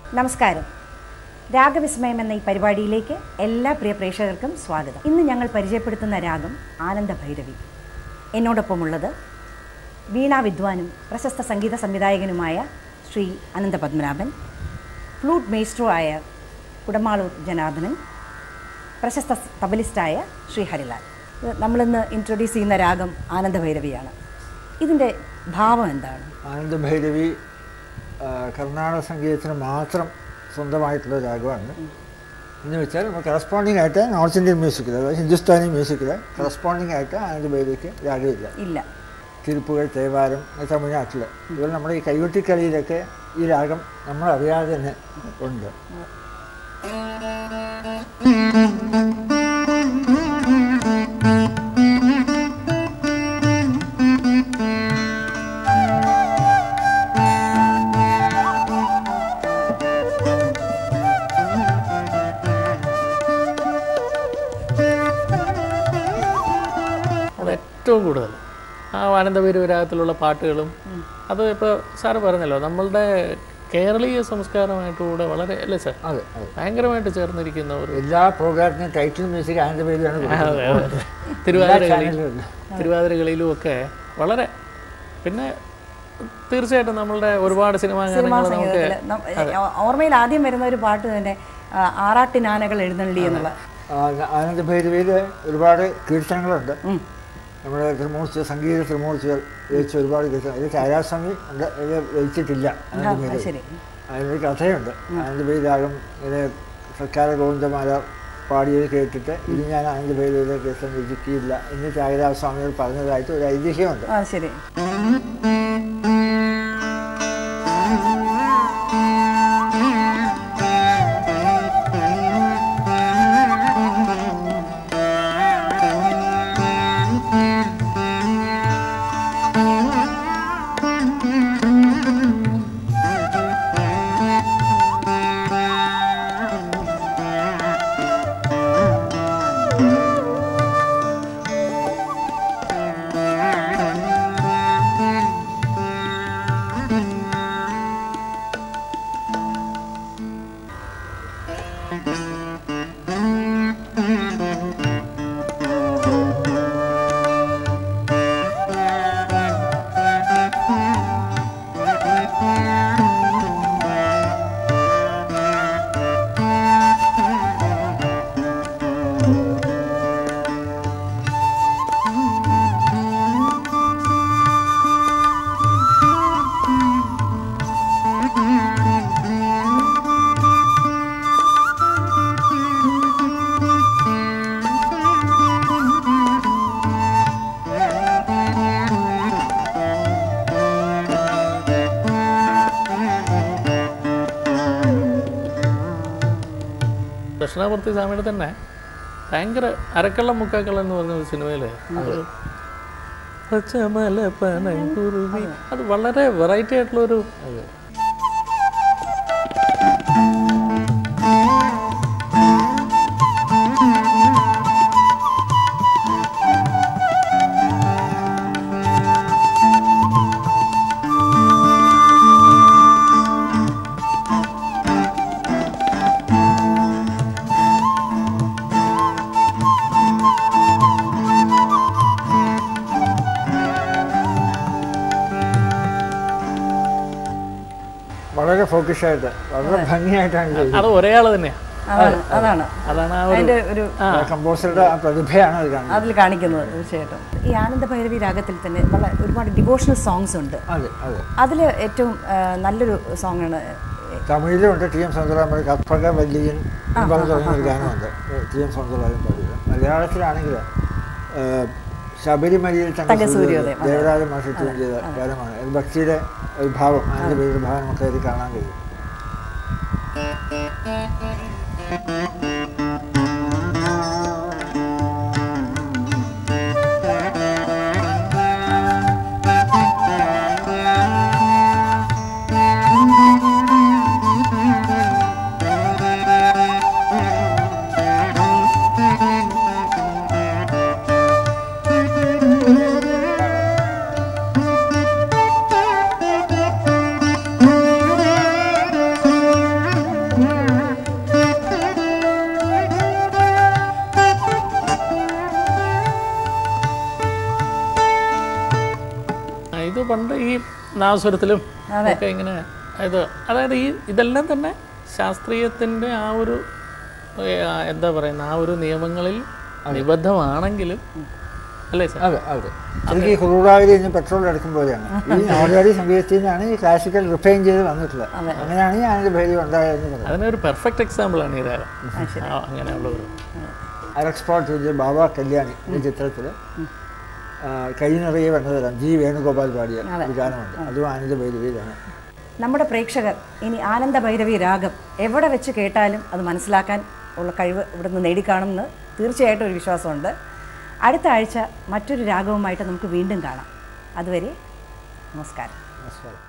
നമസ്കാരം രാഗവിസ്മയം എന്ന ഈ പരിപാടിയിലേക്ക് എല്ലാ പ്രിയ പ്രേക്ഷകർക്കും സ്വാഗതം ഇന്ന് ഞങ്ങൾ പരിചയപ്പെടുത്തുന്ന രാഗം ആനന്ദ ഭൈരവി എന്നോടൊപ്പമുള്ളത് വീണ വിദ്വാനും പ്രശസ്ത സംഗീത സംവിധായകനുമായ ശ്രീ അനന്ത പത്മനാഭൻ ഫ്ലൂട്ട് മേസ്ട്രോ ആയ കുടമാളൂർ ജനാർദ്ദനൻ പ്രശസ്ത തബലിസ്റ്റായ ശ്രീ ഹരിലാൽ ഇത് നമ്മളിന്ന് ഇൻട്രൊഡ്യൂസ് ചെയ്യുന്ന രാഗം ആനന്ദ ഭൈരവിയാണ് ഇതിൻ്റെ ഭാവം എന്താണ് ആനന്ദഭൈരവി ആ, കർണാടക സംഗീതത്തിന് മാത്രം സ്വന്തമായിട്ടുള്ള രാഗമാണ് എന്ന് വെച്ചാൽ നമ്മൾ കറസ്പോണ്ടിങ് ആയിട്ട് നോർത്ത് ഇന്ത്യൻ മ്യൂസിക്കിൽ അതായത് ഹിന്ദുസ്ഥാനി മ്യൂസിക്കിൽ കറസ്പോണ്ടിങ് ആയിട്ട് ആനന്ദഭൈരവിക്ക് രാഗമില്ല ഇല്ല തിരുപ്പുകൾ തേവാരം തമിഴ്നാട്ടിൽ ഇതുപോലെ നമ്മുടെ ഈ കൈകൊട്ടിക്കളിയിലൊക്കെ ഈ രാഗം നമ്മൾ അറിയാതെ തന്നെ ഉണ്ട് അത് ഏറ്റവും കൂടുതൽ ആ ആനന്ദഭൈരവ രാഗത്തിലുള്ള പാട്ടുകളും അത് ഇപ്പോൾ സാറ് പറഞ്ഞല്ലോ നമ്മളുടെ കേരളീയ സംസ്കാരമായിട്ടുകൂടെ വളരെ അല്ലേ സാർ അതെ അതെ ഭയങ്കരമായിട്ട് ചേർന്നിരിക്കുന്ന ഒരു എല്ലാ പ്രോഗ്രാമിനും ടൈറ്റിൽ മ്യൂസിക് ആനന്ദഭൈരവിയാണ് കൊടുക്കുന്നത്. അതെ, അതെ. എല്ലാ തിരുവാതിരകളിലും ചാനലിലും തിരുവാതിരകളിലും ഒക്കെ വളരെ പിന്നെ തീർച്ചയായിട്ടും നമ്മളുടെ ഒരുപാട് സിനിമാ സിനിമാ ഗാനങ്ങൾ നമുക്ക് സംഗീതത്തിൽ ഓർമ്മയിൽ ആദ്യം വരുന്ന ഒരു പാട്ട് തന്നെ ആ, ആറാട്ടിനാനകൾ എഴുന്നള്ളി എന്നുള്ള ആനന്ദഭൈരവിയിൽ ഒരുപാട് കീർത്തനങ്ങളുണ്ട് നമ്മുടെ ത്രിമൂർച്ച സംഗീത ത്രിമൂർച്ചകൾ രചിച്ച ഒരുപാട് കീർത്തനം ഇത് ചാരാസ്വാമി ഉണ്ട് ഇത് രചിച്ചിട്ടില്ല ആ, ആനന്ദഭൈരവി ശരി അതിനൊരു കഥയുണ്ട് ആനന്ദഭൈരവി രാഗം ഇങ്ങനെ സർക്കാർ ഗോവിന്ദമാല പാടിയത് കേട്ടിട്ട് ഇത് ഞാൻ ആനന്ദഭൈരവിയിലെ കീർത്തനം രചിക്കുകയില്ല എന്ന് ത്യാഗരാജസ്വാമികൾ പറഞ്ഞതായിട്ട് ഒരു ഐതിഹ്യമുണ്ട് ആ ശരി ദക്ഷിണാമൂർത്തി സ്വാമിയുടെ തന്നെ ഭയങ്കര അരക്കള്ളം മുക്കാക്കള്ളം എന്ന് പറഞ്ഞ ഒരു സിനിമയില് ഒരു പച്ചമല പനങ്കുരുവി അത് വളരെ വെറൈറ്റി ആയിട്ടുള്ള ഒരു വളരെ ഫോക്കസായിട്ട് വളരെ ഭംഗിയായിട്ടാണ് ചെയ്തത് അത് ഒരേ ആള് തന്നെയാണ് അതാണ് അതാണ് അതാണ് ആ ഒരു അതിൻ്റെ ഒരു കമ്പോസറുടെ ആ പ്രതിഭയാണ് അത് കാണുന്നത് അതിൽ കാണിക്കുന്നത് തീർച്ചയായിട്ടും ഈ ആനന്ദ ഭൈരവി രാഗത്തിൽ തന്നെ വളരെ ഒരുപാട് ഡിവോഷണൽ സോങ്സ് ഉണ്ട് അതെ അതെ അതിൽ ഏറ്റവും ആ, നല്ലൊരു സോങ്ങാണ് തമിഴിലുണ്ട് ടി എം സൗന്ദരരാമൻ കற்பക വല്ലിയൻ എന്ന് പറഞ്ഞു തുടങ്ങിയ ഒരു ഗാനമുണ്ട് ടി എം സൗന്ദരരാജൻ പാടിയത് മലയാളത്തിലാണെങ്കിൽ ശബരിമലയിൽ തങ്ക തങ്കസൂര്യോദയം, അതെ. ദേവരാജ മാഷി ട്യൂൺ ചെയ്ത ഗാനമാണ് അത് ഭക്തിയുടെ ഒരു ഭാവം അതിൻ്റെ പേരുടെ ഭാവം നമുക്ക് അതിൽ കാണാൻ കഴിയും Thank നാസ്വരത്തിലും ഒക്കെ ഇങ്ങനെ ഇത് അതായത് ഈ ഇതെല്ലാം തന്നെ ശാസ്ത്രീയത്തിൻ്റെ ആ ഒരു ഏ, ആ, എന്താ പറയുന്ന ആ ഒരു നിയമങ്ങളിൽ നിബദ്ധമാണെങ്കിലും അല്ലേ സാർ അതെ അതെ ശരിക്കും ഈ ഹുറൂറാവിൽ ഇന്ന് പെട്രോൾ എടുക്കും പോലെയാണ് ഈ നോർവേഡി സംഗീതത്തിൽ നിന്നാണ് ഈ ക്ലാസിക്കൽ റിഫൈൻ ചെയ്ത് വന്നിട്ടുള്ളത് അങ്ങനെയാണ് ഈ ആനന്ദ ഭൈരവി ഉണ്ടായതെന്ന് പറയുന്നത് അതിനൊരു പെർഫെക്റ്റ് എക്സാമ്പിളാണ് ഈ രാഗം ആ, അങ്ങനെയുള്ള ഒരു അലക്സ് പോട്ട് എഴുതിയ ബാബ കല്യാണി എന്ന ചിത്രത്തിൽ കൈ നിറയെ വന്നതരാം ജി വേണുഗോപാൽ പാടിയ ഒരു ഗാനമുണ്ട് അതും ആനന്ദ ഭൈരവിയിലാണ് നമ്മുടെ പ്രേക്ഷകർ ഇനി ആനന്ദ ഭൈരവി രാഗം എവിടെ വെച്ച് കേട്ടാലും അത് മനസ്സിലാക്കാൻ ഉള്ള കഴിവ് ഇവിടുന്ന് നേടിക്കാണുമെന്ന് തീർച്ചയായിട്ടും ഒരു വിശ്വാസമുണ്ട് അടുത്ത ആഴ്ച മറ്റൊരു രാഗവുമായിട്ട് നമുക്ക് വീണ്ടും കാണാം അതുവരെ നമസ്കാരം നമസ്കാരം